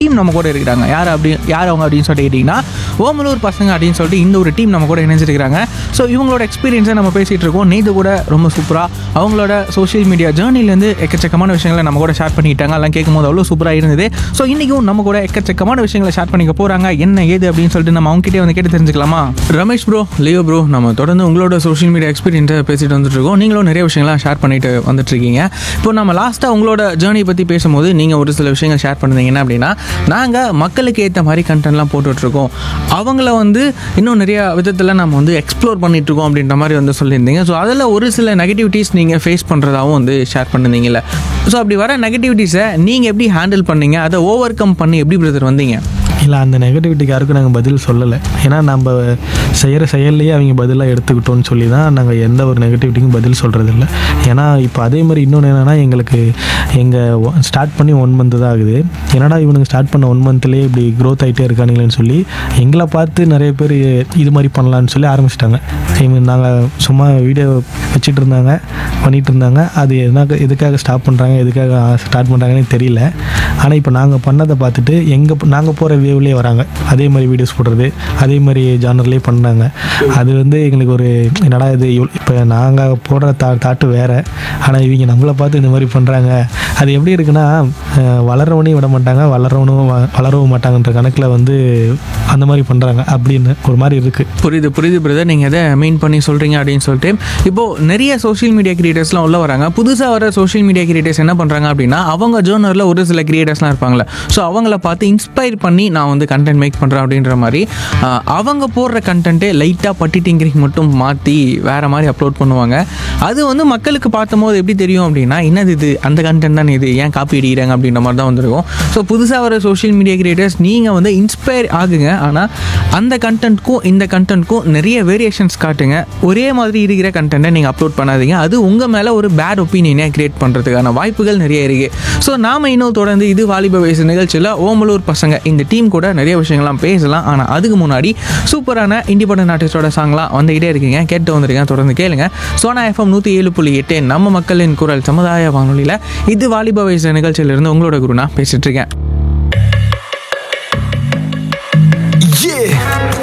team நம்ம கூட இருக்கிறாங்க யார் அப்படி யார் அவங்க அப்படின்னு சொல்லிட்டு கேட்டிங்கன்னா ஓமலூர் பசங்க அப்படின்னு சொல்லிட்டு இந்த ஒரு டீம் நம்ம கூட இணைஞ்சிருக்கிறாங்க ஸோ இவங்களோட எக்ஸ்பீரியன்ஸை நம்ம பேசிகிட்டு இருக்கோம் நேற்று கூட ரொம்ப சூப்பராக அவங்களோட சோஷியல் மீடியா ஜேர்னிலேருந்து எக்கச்சக்கமான விஷயங்களை நம்ம கூட ஷேர் பண்ணிக்கிட்டாங்க அதெல்லாம் கேட்கும்போது அவ்வளோ சூப்பராக இருந்தது ஸோ இன்றைக்கும் நம்ம கூட எக்கச்சக்கமான விஷயங்களை ஷேர் பண்ணிக்க போகிறாங்க என்ன ஏது அப்படின்னு சொல்லிட்டு நம்ம அவங்ககிட்டே வந்து கேட்டு தெரிஞ்சுக்கலாமா ரமேஷ் ப்ரோ லியோ ப்ரோ நம்ம தொடர்ந்து உங்களோட சோஷியல் மீடியா எக்ஸ்பீரியன்ஸை பேசிட்டு வந்துட்டு இருக்கோம் நீங்களும் நிறைய விஷயங்கள்லாம் ஷேர் பண்ணிட்டு வந்துட்டு இருக்கீங்க இப்போ நம்ம லாஸ்ட்டாக உங்களோட ஜேர்னி பற்றி பேசும்போது நீங்கள் ஒரு சில விஷயங்கள் ஷேர் பண்ணுறீங்க என்ன அப்படின்னா நாங்கள் மக்களுக்கு ஏற்ற மாதிரி கண்டென்ட்லாம் போட்டுட்ருக்கோம் அவங்கள வந்து இன்னும் நிறைய விதத்தில் நம்ம வந்து எக்ஸ்ப்ளோர் பண்ணிட்டு இருக்கோம் அப்படின்ற மாதிரி வந்து சொல்லியிருந்தீங்க ஸோ அதில் ஒரு சில நெகட்டிவிட்டிஸ் நீங்கள் ஃபேஸ் பண்ணுறதாவும் வந்து ஷேர் பண்ணிருந்தீங்கல்ல ஸோ அப்படி வர நெகட்டிவிட்டிஸை நீங்கள் எப்படி ஹேண்டில் பண்ணீங்க அதை ஓவர் கம் பண்ணி எப்படி பிரதர் வந்தீங்க இல்லை அந்த நெகட்டிவிட்டிக்கு யாருக்கும் நாங்கள் பதில் சொல்லலை ஏன்னா நம்ம செய்கிற செயல்லையே அவங்க பதிலாக எடுத்துக்கிட்டோம்னு சொல்லி தான் நாங்கள் எந்த ஒரு நெகட்டிவிட்டிக்கும் பதில் சொல்கிறது இல்லை ஏன்னா இப்போ அதே மாதிரி இன்னொன்று என்னென்னா எங்களுக்கு எங்கள் ஸ்டார்ட் பண்ணி ஒன் மந்த் தான் ஆகுது என்னடா இவனுங்க ஸ்டார்ட் பண்ண ஒன் மந்த்லேயே இப்படி க்ரோத் ஆகிட்டே இருக்கானுங்களேன்னு சொல்லி எங்களை பார்த்து நிறைய பேர் இது மாதிரி பண்ணலான்னு சொல்லி ஆரம்பிச்சிட்டாங்க இவங்க நாங்கள் சும்மா வீடியோ வச்சுட்டு இருந்தாங்க பண்ணிகிட்டு இருந்தாங்க அது என்ன எதுக்காக ஸ்டாப் பண்ணுறாங்க எதுக்காக ஸ்டார்ட் பண்ணுறாங்கன்னு தெரியல ஆனால் இப்போ நாங்கள் பண்ணதை பார்த்துட்டு எங்கள் நாங்கள் போகிற வேவ்லேயே வராங்க அதே மாதிரி வீடியோஸ் போடுறது அதே மாதிரி ஜானர்லேயே பண்ணாங்க அது வந்து எங்களுக்கு ஒரு என்னடா இது இப்போ நாங்கள் போடுற தா தாட்டு வேறு ஆனால் இவங்க நம்மளை பார்த்து இந்த மாதிரி பண்ணுறாங்க அது எப்படி இருக்குன்னா அஹ், வளர்றவனையும் விட மாட்டாங்க வளரவனும் வ- வளரவும் மாட்டாங்கன்ற கணக்கில் வந்து அந்த மாதிரி பண்ணுறாங்க அப்படின்னு ஒரு மாதிரி இருக்குது புரியுது புரியுது பிரதர் நீங்கள் எதை மீன் பண்ணி சொல்கிறீங்க அப்படின்னு சொல்லிட்டு இப்போது நிறைய சோஷியல் மீடியா கிரியேட்டர்ஸ்லாம் உள்ள வராங்க புதுசாக வர சோஷியல் மீடியா கிரியேட்டர்ஸ் என்ன பண்ணுறாங்க அப்படின்னா அவங்க ஜோனரில் ஒரு சில கிரியேட்டர்ஸ்லாம் இருப்பாங்களே ஸோ அவங்கள பார்த்து இன்ஸ்பயர் பண்ணி நான் வந்து கண்டென்ட் மேக் பண்ணுறேன் அப்படின்ற மாதிரி ஆஹ், அவங்க போடுற கண்டென்ட்டே லைட்டாக பட்டி டிங்கரிங் மட்டும் மாற்றி வேறு மாதிரி அப்லோட் பண்ணுவாங்க அது வந்து மக்களுக்கு பார்த்தம்போது எப்படி தெரியும் அப்படின்னா என்னது இது அந்த கண்டென்ட் தான் இது ஏன் காப்பி அடிக்கிறாங்க அப்படின்ற மாதிரி தான் வந்திருக்கும் ஸோ புதுசாக வர சோஷியல் மீடியா கிரியேட்டர்ஸ் நீங்கள் வந்து இன்ஸ்பயர் ஆகுங்க ஆனால் அந்த கண்டென்ட்க்கும் இந்த கண்டென்ட்க்கும் நிறைய வேரியேஷன்ஸ் காட்டுங்க ஒரே மாதிரி இருக்கிற கண்டென்ட்டை நீங்கள் அப்லோட் பண்ணாதீங்க அது உங்கள் மேலே ஒரு பேட் ஒப்பீனியனை கிரியேட் பண்ணுறதுக்கான வாய்ப்புகள் நிறைய இருக்குது ஸோ நாம் இன்னும் தொடர்ந்து இது வாலிப வயசு நிகழ்ச்சியில் ஓமலூர் பசங்க இந்த டீம் கூட நிறைய விஷயங்கள்லாம் பேசலாம் ஆனால் அதுக்கு முன்னாடி சூப்பரான இண்டிபெண்டன்ட் ஆர்டிஸ்டோட சாங்லாம் வந்துகிட்டே இருக்கீங்க கேட்டு வந்திருக்கேன் தொடர்ந்து கேளுங்க சோனா எஃப்எம் நூற்றி ஏழு புள்ளி எட்டு நம்ம மக்களின் குரல் சமுதாய வானொலியில் இது வாலிப வயசு நிகழ்ச்சியிலிருந்து உங்களோட குரு நான் பேசிட்டு இருக்கேன்